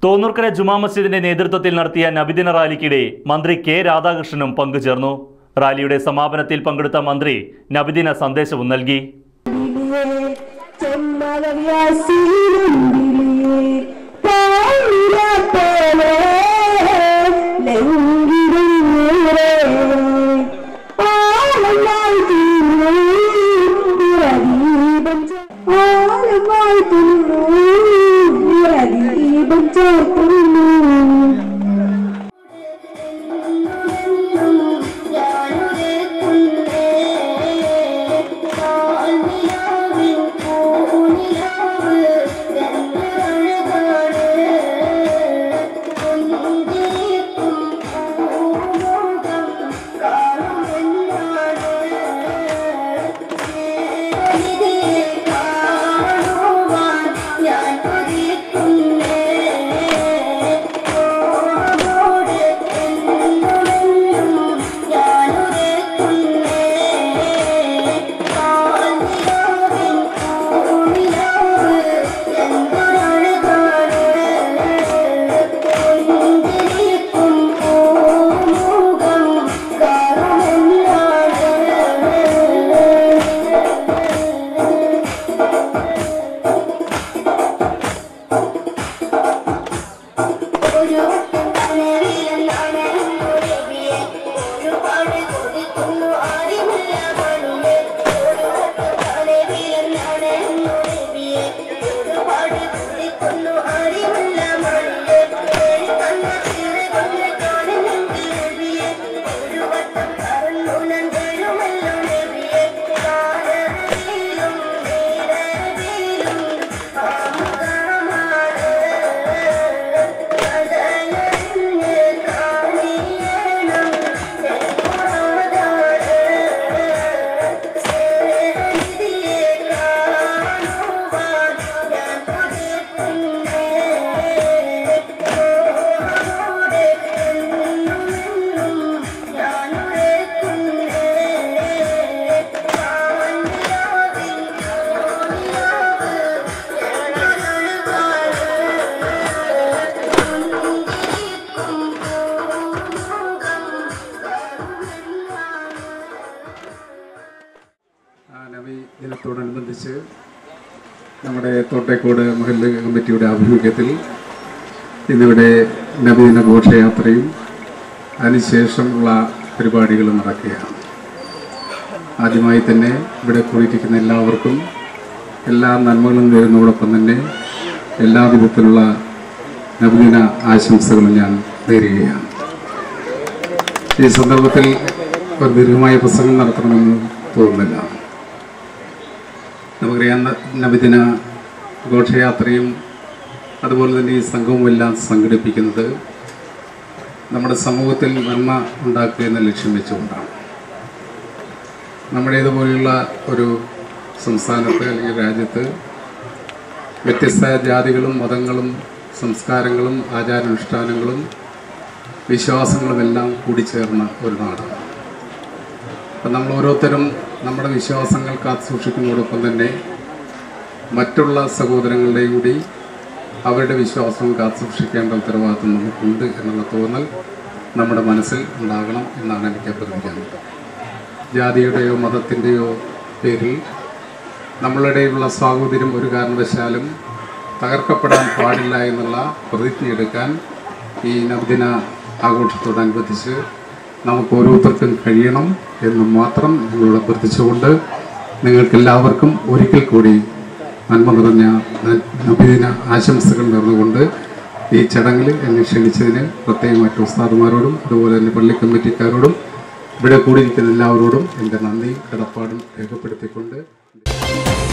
തോന്നൂർക്കര ജുമാ മസ്ജിദിന്റെ നേതൃത്വത്തിൽ നടത്തിയ നബിദിന റാലിക്കിടെ മന്ത്രി കെ രാധാകൃഷ്ണനും പങ്കുചേർന്നു റാലിയുടെ സമാപനത്തിൽ പങ്കെടുത്ത മന്ത്രി നബിദിന സന്ദേശവും നൽകി ആ നബി ദിനത്തോടനുബന്ധിച്ച് നമ്മുടെ തോട്ടേക്കോട് മഹല്ല് കമ്മിറ്റിയുടെ ആഭിമുഖ്യത്തിൽ ഇന്നിവിടെ നബിദിന ഘോഷയാത്രയും അതിനുശേഷമുള്ള പരിപാടികളും നടക്കുകയാണ് ആദ്യമായി തന്നെ ഇവിടെ കൂടിയിരിക്കുന്ന എല്ലാവർക്കും എല്ലാ നന്മകളും നേരുന്നതോടൊപ്പം തന്നെ എല്ലാ വിധത്തിലുള്ള നബിദിന ആശംസകളും ഞാൻ നേരുകയാണ് ഈ സന്ദർഭത്തിൽ ഒരു ദീർഘമായ പ്രസംഗം നടത്തണമെന്ന് തോന്നുന്നില്ല നമുക്കറിയാം ന- നബിദിന ഘോഷയാത്രയും അതുപോലെ തന്നെ ഈ സംഘവും എല്ലാം സംഘടിപ്പിക്കുന്നത് നമ്മുടെ സമൂഹത്തിൽ നന്മ ഉണ്ടാക്കുക എന്ന ലക്ഷ്യം വെച്ചുകൊണ്ടാണ് നമ്മുടേതുപോലെയുള്ള ഒരു സംസ്ഥാനത്ത് അല്ലെങ്കിൽ രാജ്യത്ത് വ്യത്യസ്ത ജാതികളും മതങ്ങളും സംസ്കാരങ്ങളും ആചാരാനുഷ്ഠാനങ്ങളും വിശ്വാസങ്ങളുമെല്ലാം കൂടിച്ചേർന്ന ഒരു നാടാണ് അപ്പം നമ്മൾ ഓരോരുത്തരും നമ്മുടെ വിശ്വാസങ്ങൾ കാത്തു സൂക്ഷിക്കുന്നതോടൊപ്പം തന്നെ മറ്റുള്ള സഹോദരങ്ങളുടെയും കൂടി അവരുടെ വിശ്വാസം കാത്തു സൂക്ഷിക്കേണ്ട ഉത്തരവാദിത്വം നമുക്കുണ്ട് എന്നുള്ള തോന്നൽ നമ്മുടെ മനസ്സിൽ ഉണ്ടാകണം എന്നാണ് എനിക്ക് അഭ്യർത്ഥിക്കാനുള്ളത് ജാതിയുടെയോ മതത്തിൻ്റെയോ പേരിൽ നമ്മളിടയിലുള്ള സാഹോദര്യം ഒരു കാരണവശാലും തകർക്കപ്പെടാൻ പാടില്ല എന്നുള്ള പ്രതിജ്ഞയെടുക്കാൻ ഈ നവദിന ആഘോഷത്തോടനുബന്ധിച്ച് നമുക്ക് ഓരോരുത്തർക്കും കഴിയണം എന്ന് മാത്രം നിങ്ങളോട് അഭ്യർത്ഥിച്ചുകൊണ്ട് നിങ്ങൾക്കെല്ലാവർക്കും ഒരിക്കൽ കൂടി നന്മ നിറഞ്ഞ ന- നബിദിന ആശംസകൾ നേർന്നുകൊണ്ട് ഈ ചടങ്ങിൽ എന്നെ ക്ഷണിച്ചതിന് പ്രത്യേകമായിട്ട് ഉസ്താദുമാരോടും അതുപോലെ തന്നെ പള്ളി കമ്മിറ്റിക്കാരോടും ഇവിടെ കൂടിയിരിക്കുന്ന എല്ലാവരോടും എൻ്റെ നന്ദിയും കടപ്പാടും രേഖപ്പെടുത്തിക്കൊണ്ട്